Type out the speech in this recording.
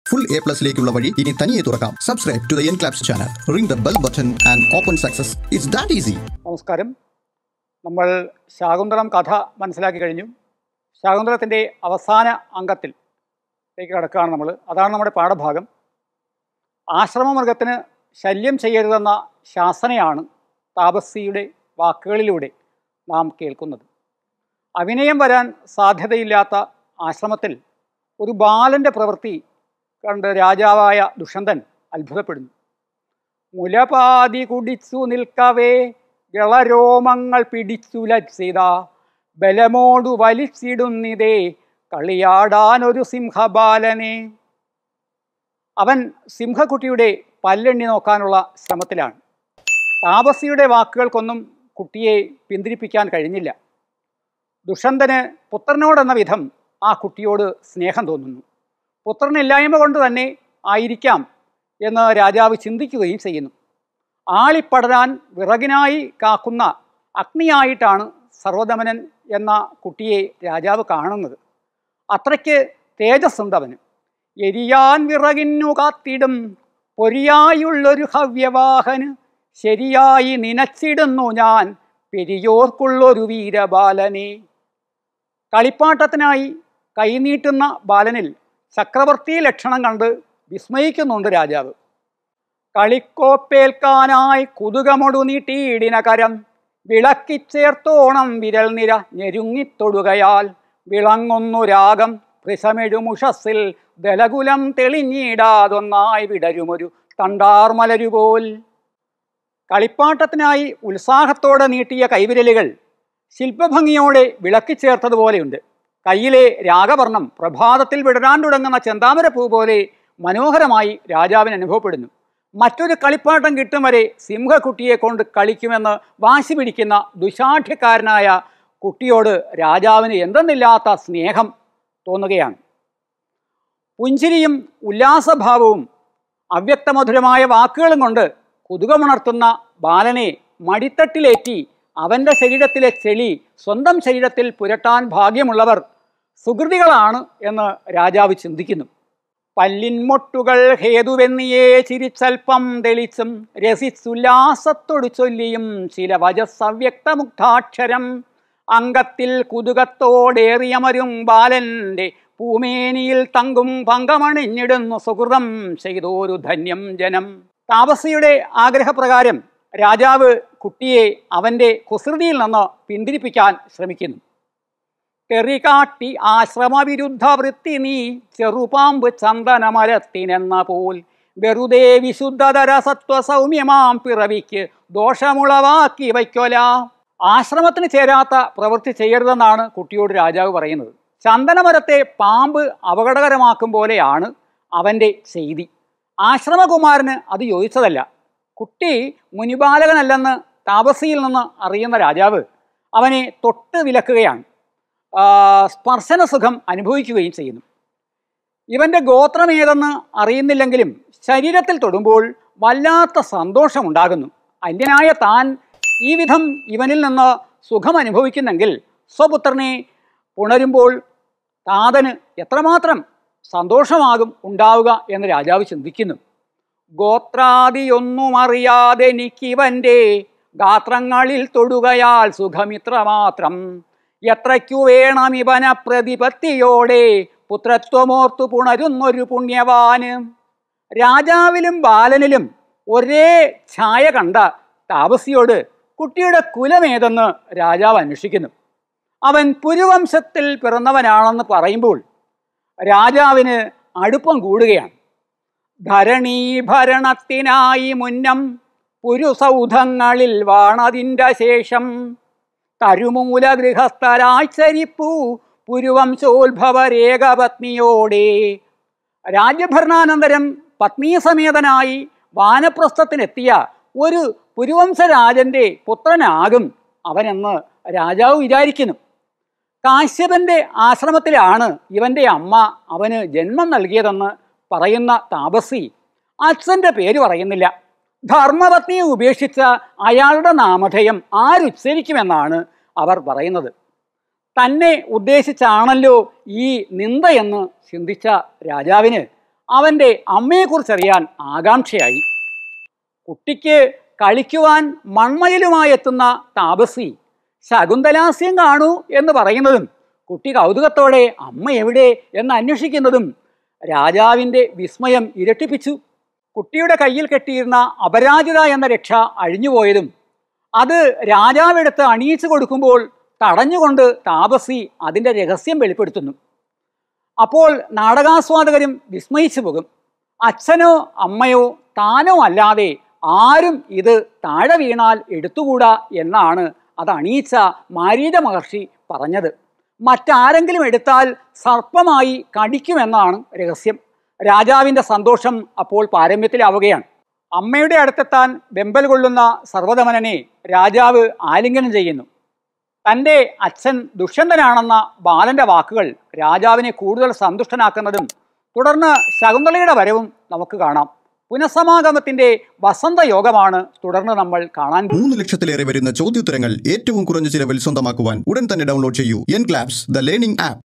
full A പ്ലസിലേക്കുള്ള വഴി ഇനി തനിയെ തുറക്കാം subscribe to the N claps channel ring the bell button and open success it's that easy നമസ്കാരം നമ്മൾ ശാകുന്തളം കഥ മനസ്സിലാക്കി കഴിഞ്ഞു ശാകുന്തളത്തിൻ്റെ അവസാന അംഗത്തിലേക്ക് കടക്കുകയാണ് നമ്മൾ അതാണ് നമ്മുടെ പാഠഭാഗം ആശ്രമമൃഗത്തിന് ശല്യം ചെയ്യരുതെന്ന ശാസനയാണ് താപസ്സിയുടെ വാക്കുകളിലൂടെ നാം കേൾക്കുന്നത് അഭിനയം വരാൻ സാധ്യതയില്ലാത്ത ആശ്രമത്തിൽ ഒരു ബാലൻ്റെ പ്രവൃത്തി കണ്ട് രാജാവായ ദുഷ്യന്തൻ അത്ഭുതപ്പെടുന്നു മുലപാതി കുടിച്ചു നിൽക്കവേ ഗളരോമങ്ങൾ പിടിച്ചുലച്ചിത ബലമോടു വലിച്ചിടുന്നിതേ കളിയാടാനൊരു സിംഹബാലനെ അവൻ സിംഹക്കുട്ടിയുടെ പല്ലെണ്ണി നോക്കാനുള്ള ശ്രമത്തിലാണ് താപസിയുടെ വാക്കുകൾക്കൊന്നും കുട്ടിയെ പിന്തിരിപ്പിക്കാൻ കഴിഞ്ഞില്ല ദുഷന്തന് പുത്രനോടെന്ന വിധം ആ കുട്ടിയോട് സ്നേഹം തോന്നുന്നു പുത്രനില്ലായ്മ കൊണ്ട് തന്നെ ആയിരിക്കാം എന്ന് രാജാവ് ചിന്തിക്കുകയും ചെയ്യുന്നു ആളിപ്പടരാൻ വിറകിനായി കാക്കുന്ന അഗ്നിയായിട്ടാണ് സർവദമനൻ എന്ന കുട്ടിയെ രാജാവ് കാണുന്നത് അത്രയ്ക്ക് തേജസ്സുണ്ടവന് എരിയാൻ വിറകിന്നു കാത്തിടും പൊരിയായുള്ളൊരു ഹവ്യവാഹന് ശരിയായി നനച്ചിടുന്നു ഞാൻ പെരിയോർക്കുള്ളൊരു വീരബാലനെ കളിപ്പാട്ടത്തിനായി കൈനീട്ടുന്ന ബാലനിൽ ചക്രവർത്തി ലക്ഷണം കണ്ട് വിസ്മയിക്കുന്നുണ്ട് രാജാവ് കളിക്കോപ്പേൽക്കാനായി കുതുകമൊടു നീട്ടിയിടിന കരം വിളക്കിച്ചേർത്തോണം വിരൽ നിര ഞെരുങ്ങിത്തൊടുകയാൽ വിളങ്ങുന്നു രാഗം ഭൃശമെഴുമുഷസ്സിൽ ദലകുലം തെളിഞ്ഞിടാതൊന്നായി വിടരുമൊരു തണ്ടാർമലരുപോൽ കളിപ്പാട്ടത്തിനായി ഉത്സാഹത്തോടെ നീട്ടിയ കൈവിരലുകൾ ശില്പഭംഗിയോടെ വിളക്കിച്ചേർത്തതുപോലെയുണ്ട് കയ്യിലെ രാഗവർണം പ്രഭാതത്തിൽ വിടരാൻ തുടങ്ങുന്ന ചെന്താമരപ്പൂ പോലെ മനോഹരമായി രാജാവിന് അനുഭവപ്പെടുന്നു മറ്റൊരു കളിപ്പാട്ടം കിട്ടും വരെ സിംഹക്കുട്ടിയെ കൊണ്ട് കളിക്കുമെന്ന് വാശി പിടിക്കുന്ന ദുശാഠ്യക്കാരനായ കുട്ടിയോട് രാജാവിന് എന്തെന്നില്ലാത്ത സ്നേഹം തോന്നുകയാണ് പുഞ്ചിരിയും ഉല്ലാസഭാവവും അവ്യക്തമധുരമായ വാക്കുകളും കൊണ്ട് കുതുകമുണർത്തുന്ന ബാലനെ മടിത്തട്ടിലേറ്റി അവൻ്റെ ശരീരത്തിലെ ചെളി സ്വന്തം ശരീരത്തിൽ പുരട്ടാൻ ഭാഗ്യമുള്ളവർ സുഹൃതികളാണ് എന്ന് രാജാവ് ചിന്തിക്കുന്നു പല്ലിൻമൊട്ടുകൾ ഹേതുവെന്നിയേ ചിരിച്ചൽപ്പം തെളിച്ചും രസിച്ചുല്ലാസത്തോടു ചൊല്ലിയും ചില വജസ്സവ്യക്തമുക്താക്ഷരം അംഗത്തിൽ കുതുകത്തോടേറിയമരും ബാലന്റെ പൂമേനിയിൽ തങ്കും പങ്കമണിഞ്ഞിടുന്നു സുഹൃതം ചെയ്തോരു ധന്യം ജനം താപസിയുടെ ആഗ്രഹപ്രകാരം രാജാവ് കുട്ടിയെ അവൻ്റെ കുസൃതിയിൽ നിന്ന് പിന്തിരിപ്പിക്കാൻ ശ്രമിക്കുന്നു തെറികാട്ടി ആശ്രമവിരുദ്ധ വൃത്തി നീ ചെറുപാമ്പ് ചന്ദനമരത്തിനെന്ന പോൽ വെറുതെ വിശുദ്ധതര സത്വസൗമ്യമാം പിറവിക്ക് ദോഷമുളവാക്കി വയ്ക്കൊല ആശ്രമത്തിന് ചേരാത്ത പ്രവൃത്തി ചെയ്യരുതെന്നാണ് കുട്ടിയോട് രാജാവ് പറയുന്നത് ചന്ദനമരത്തെ പാമ്പ് അപകടകരമാക്കും പോലെയാണ് അവൻ്റെ ചെയ്തി ആശ്രമകുമാരന് അത് യോജിച്ചതല്ല കുട്ടി മുനിബാലകനല്ലെന്ന് താപസിയിൽ നിന്ന് അറിയുന്ന രാജാവ് അവനെ തൊട്ട് വിലക്കുകയാണ് സ്പർശന സുഖം അനുഭവിക്കുകയും ചെയ്യുന്നു ഇവൻ്റെ ഗോത്രം ഏതെന്ന് അറിയുന്നില്ലെങ്കിലും ശരീരത്തിൽ തൊടുമ്പോൾ വല്ലാത്ത സന്തോഷമുണ്ടാകുന്നു അന്യനായ താൻ ഈ വിധം ഇവനിൽ നിന്ന് സുഖം അനുഭവിക്കുന്നെങ്കിൽ സ്വപുത്രനെ ഉണരുമ്പോൾ താതന് എത്രമാത്രം സന്തോഷമാകും ഉണ്ടാവുക എന്ന് രാജാവ് ചിന്തിക്കുന്നു ഗോത്രാദിയൊന്നും അറിയാതെ എനിക്കിവൻ്റെ ഗാത്രങ്ങളിൽ തൊടുകയാൽ സുഖമിത്രമാത്രം എത്രയ്ക്കു വേണം ഇവന പ്രതിപത്തിയോടെ പുത്രത്വമോർത്തു പുണരുന്നൊരു പുണ്യവാന് രാജാവിലും ബാലനിലും ഒരേ ഛായ കണ്ട താപസിയോട് കുട്ടിയുടെ കുലമേതെന്ന് രാജാവ് അന്വേഷിക്കുന്നു അവൻ പുരുവംശത്തിൽ പിറന്നവനാണെന്ന് പറയുമ്പോൾ രാജാവിന് അടുപ്പം കൂടുകയാണ് ധരണീഭരണത്തിനായി മുന്നം പുരുസൗധങ്ങളിൽ വാണതിൻ്റെ ശേഷം തരുമൂല ഗൃഹസ്ഥരായി ചരിപ്പു പുരുവംശോത്ഭവരേഖപത്നിയോടെ രാജ്യഭരണാനന്തരം പത്നീസമേതനായി വാനപ്രസ്ഥത്തിനെത്തിയ ഒരു പുരുവംശരാജന്റെ പുത്രനാകും അവനെന്ന് രാജാവ് വിചാരിക്കുന്നു കാശ്യപന്റെ ആശ്രമത്തിലാണ് ഇവന്റെ അമ്മ അവന് ജന്മം നൽകിയതെന്ന് പറയുന്ന താപസി അച്ഛൻ്റെ പേര് പറയുന്നില്ല ധർമ്മപത്നിയെ ഉപേക്ഷിച്ച അയാളുടെ നാമധേയം ആരുച്ചരിക്കുമെന്നാണ് അവർ പറയുന്നത് തന്നെ ഉദ്ദേശിച്ചാണല്ലോ ഈ നിന്ദയെന്ന് ചിന്തിച്ച രാജാവിന് അവൻ്റെ അമ്മയെക്കുറിച്ചറിയാൻ ആകാംക്ഷയായി കുട്ടിക്ക് കളിക്കുവാൻ മൺമയിലുമായി എത്തുന്ന താപസി ശകുന്തലാസ്യം കാണൂ എന്ന് പറയുന്നതും കുട്ടി കൗതുകത്തോടെ അമ്മ എവിടെ എന്ന് അന്വേഷിക്കുന്നതും രാജാവിൻ്റെ വിസ്മയം ഇരട്ടിപ്പിച്ചു കുട്ടിയുടെ കയ്യിൽ കെട്ടിയിരുന്ന അപരാജിത എന്ന രക്ഷ അഴിഞ്ഞുപോയതും അത് രാജാവെടുത്ത് അണിയിച്ചു കൊടുക്കുമ്പോൾ തടഞ്ഞുകൊണ്ട് താപസി അതിൻ്റെ രഹസ്യം വെളിപ്പെടുത്തുന്നു അപ്പോൾ നാടകാസ്വാദകരും വിസ്മയിച്ചു പോകും അച്ഛനോ അമ്മയോ താനോ അല്ലാതെ ആരും ഇത് താഴെ വീണാൽ എടുത്തുകൂടാ എന്നാണ് അത് അണിയിച്ച മാരീച മഹർഷി പറഞ്ഞത് മറ്റാരെങ്കിലും എടുത്താൽ സർപ്പമായി കടിക്കുമെന്നാണ് രഹസ്യം രാജാവിൻ്റെ സന്തോഷം അപ്പോൾ പാരമ്യത്തിലാവുകയാണ് അമ്മയുടെ അടുത്തെത്താൻ വെമ്പൽ കൊള്ളുന്ന സർവ്വധമനനെ രാജാവ് ആലിംഗനം ചെയ്യുന്നു തൻ്റെ അച്ഛൻ ദുഷ്യന്തനാണെന്ന ബാലന്റെ വാക്കുകൾ രാജാവിനെ കൂടുതൽ സന്തുഷ്ടനാക്കുന്നതും തുടർന്ന് ശകുന്തളയുടെ വരവും നമുക്ക് കാണാം പുനഃസമാഗമത്തിന്റെ വസന്തയോഗമാണ് തുടർന്ന് നമ്മൾ കാണാൻ മൂന്ന് ലക്ഷത്തിലേറെ വരുന്ന ചോദ്യോത്തരങ്ങൾ ഏറ്റവും കുറഞ്ഞ ചിലവിൽ സ്വന്തമാക്കുവാൻ ഉടൻ തന്നെ ഡൗൺലോഡ് ചെയ്യൂ N claps the learning app